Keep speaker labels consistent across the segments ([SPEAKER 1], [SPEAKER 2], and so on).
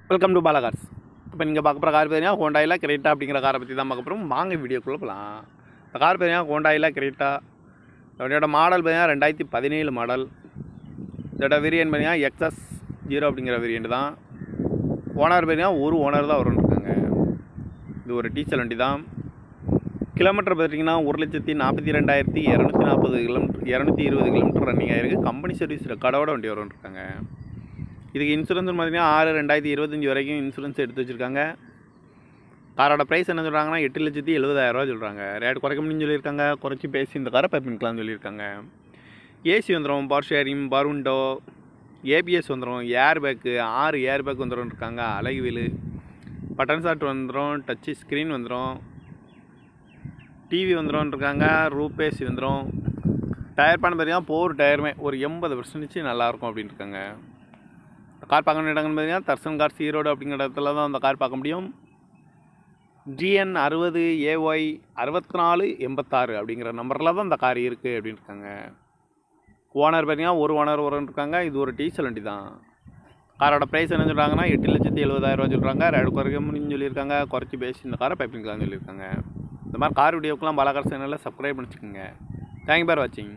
[SPEAKER 1] welcome to பாலகார்ஸ் இப்போ நீங்கள் பார்க்க போகிற கார் பேரியா ஹோண்டாயில் கிரேட்டா அப்படிங்கிற காரை பற்றி தான் பார்க்க போகிறோம் வாங்க வீடியோக்குள்ளே போகலாம் இந்த கார் பேரியா ஹோண்டாயில் கிரேட்டா இதோட மாடல் பார்த்தீங்கன்னா ரெண்டாயிரத்தி பதினேழு மாடல் இதோட வேரியன்ட் பார்த்தீங்கன்னா எக்ஸஸ் ஜீரோ அப்படிங்கிற வேரியன்ட் தான் ஓனர் பார்த்தீங்கன்னா ஒரு ஓனர் தான் வரும்னு இருக்காங்க இது ஒரு டீசல் வண்டி தான் கிலோமீட்டர் பார்த்தீங்கன்னா ஒரு லட்சத்தி நாற்பத்தி ரெண்டாயிரத்தி இரநூத்தி நாற்பது கிலோமீட்டர் இரநூத்தி இருபது கிலோமீட்டர் ரன்னிங் ஆயிருக்கு கம்பெனி சர்வீஸ் ரெக்கார்டோட வண்டி வரும்னு இருக்காங்க இதுக்கு இன்சூரன்ஸ் பார்த்தீங்கன்னா ஆறு ரெண்டாயிரத்தி இருபத்தஞ்சி வரைக்கும் இன்சூரன்ஸ் எடுத்து வச்சுருக்காங்க காரோட ப்ரைஸ் என்ன சொல்கிறாங்கன்னா எட்டு லட்சத்தி எழுபதாயிரரூவா சொல்கிறாங்க ரேட் குறைக்க முடியும்னு சொல்லியிருக்காங்க குறைச்சி பேசி இந்த காரை பைப்பின்கலாம்னு சொல்லியிருக்காங்க ஏசி வந்துடும் பவர் ஷேரிங் பருண்டோ ஏபிஎஸ் வந்துடும் ஏர் பேக்கு ஆறு ஏர் பேக் வந்துடும் இருக்காங்க அழகு வீலு பட்டன் ஷாட் வந்துடும் டச்சு ஸ்க்ரீன் வந்துடும் டிவி வந்துடும் இருக்காங்க ரூபேசி வந்துடும் டயர் பண்ண பார்த்தீங்கன்னா போர் டயருமே ஒரு எண்பது பர்சன்டேஜ் நல்லாயிருக்கும் அப்படின்னு இருக்காங்க கார் பார்க்க வேண்டிய இடங்கள்னு பார்த்தீங்கன்னா தர்சன் கார் ஈரோடு அப்படிங்கிற இடத்துல தான் அந்த கார் பார்க்க முடியும் ஜிஎன் அறுபது ஏஒய் அறுபத்தி நாலு எண்பத்தாறு அப்படிங்கிற நம்பரில் தான் இந்த கார் இருக்குது அப்படின்னு இருக்காங்க ஓனர் பார்த்தீங்கன்னா ஒரு ஓனர் வரும்னு இருக்காங்க இது ஒரு டீசல் வண்டி தான் காரோட ப்ரைஸ் என்ன சொல்கிறாங்கன்னா எட்டு லட்சத்தி எழுபதாயிரரூவா சொல்கிறாங்க ரேடு குறைக்க முடியும்னு சொல்லியிருக்காங்க குறைச்சி பேசி இந்த காரை பைப்பிங்கலாம்னு சொல்லியிருக்காங்க இந்த மாதிரி கார் வீடியோக்கெலாம் பாலாகார் சேனலில் சப்ஸ்கிரைப் பண்ணிச்சுக்கோங்க தேங்க் பார் வாட்சிங்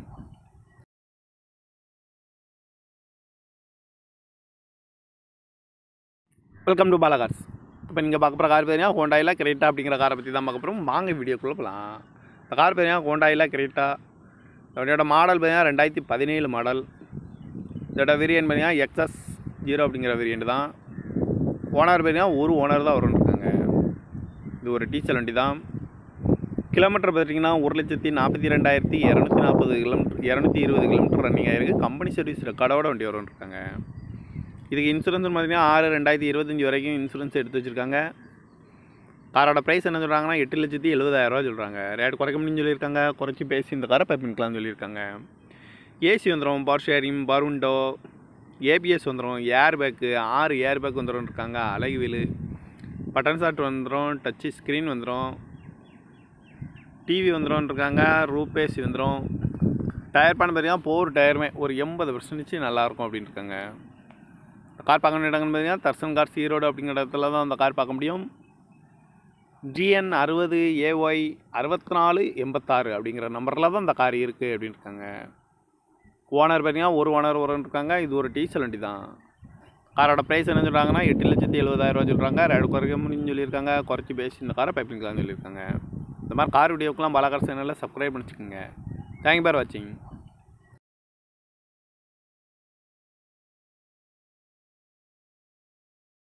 [SPEAKER 1] வெல்கம் டு பாலாகார்ஸ் இப்போ நீங்கள் பார்க்க போகிற கார் பேரியா ஹோண்டாயில் கிரேட்டா அப்படிங்கிற காரை பற்றி தான் பார்க்க போகிறோம் வாங்க வீடியோக்குள்ளே போகலாம் இந்த கார் பேரியா ஹோண்டாயில் கிரேட்டா இதோட மாடல் பார்த்தீங்கன்னா ரெண்டாயிரத்தி பதினேழு மாடல் இதோட வேரியன்ட் பார்த்தீங்கன்னா எக்ஸஸ் ஜீரோ அப்படிங்கிற வேரியன்ட் தான் ஓனர் பார்த்தீங்கன்னா ஒரு ஓனர் தான் வரும்னு இருக்காங்க இது ஒரு டீசல் வண்டி தான் கிலோமீட்டர் பார்த்தீங்கன்னா ஒரு லட்சத்தி நாற்பத்தி ரெண்டாயிரத்தி இரநூத்தி நாற்பது கிலோமீட்டர் இரநூத்தி இருபது கிலோமீட்டர் ரன்னிங் ஆயிருக்கு கம்பெனி சர்வீஸ் ரெக்கார்டோட வண்டி வரும்னு இருக்காங்க இதுக்கு இன்சூரன்ஸ் பார்த்தீங்கன்னா ஆறு ரெண்டாயிரத்தி இருபத்தஞ்சி வரைக்கும் இன்சூரன்ஸ் எடுத்து வச்சுருக்காங்க காரோட ப்ரைஸ் என்ன சொல்கிறாங்கன்னா எட்டு லட்சத்தி எழுபதாயிரரூவா சொல்கிறாங்க ரேட் குறைக்க முடியும்னு சொல்லியிருக்காங்க குறைச்சி பேசி இந்த காரை பைப்பின்கலாம்னு சொல்லியிருக்காங்க ஏசி வந்துடும் பவர் ஷேரிங் பருண்டோ ஏபிஎஸ் வந்துடும் ஏர் பேக்கு ஆறு ஏர் பேக் வந்துடும் இருக்காங்க அழகு வீலு பட்டன் ஷாட் வந்துடும் டச்சு ஸ்க்ரீன் வந்துடும் டிவி வந்துடும் இருக்காங்க ரூபேசி வந்துடும் டயர் பண்ண பார்த்தீங்கன்னா போர் டயருமே ஒரு எண்பது பர்சன்டேஜ் நல்லாயிருக்கும் அப்படின்னு இருக்காங்க கார் பார்க்க வேண்டிய இடங்கள்னு பார்த்தீங்கன்னா தர்சன் கார் ஈரோடு அப்படிங்கிற இடத்துல தான் அந்த கார் பார்க்க முடியும் ஜிஎன் அறுபது ஏஒய் அறுபத்தி நாலு எண்பத்தாறு அப்படிங்கிற நம்பரில் தான் இந்த கார் இருக்குது அப்படின்னு இருக்காங்க ஓனர் பார்த்தீங்கன்னா ஒரு ஓனர் வரும்னு இருக்காங்க இது ஒரு டீசல் வண்டி தான் காரோட ப்ரைஸ் என்ன சொல்கிறாங்கன்னா எட்டு லட்சத்தி எழுபதாயிரரூவா சொல்கிறாங்க ரேடு குறைக்க முடியும்னு சொல்லியிருக்காங்க குறைச்சி பேசி இந்த காரை பைப்பிங்கலாம்னு சொல்லியிருக்காங்க இந்த மாதிரி கார் வீடியோக்கெலாம் பாலாகார் சேனலில் சப்ஸ்கிரைப் பண்ணிச்சுக்கோங்க தேங்க் பார் வாட்சிங்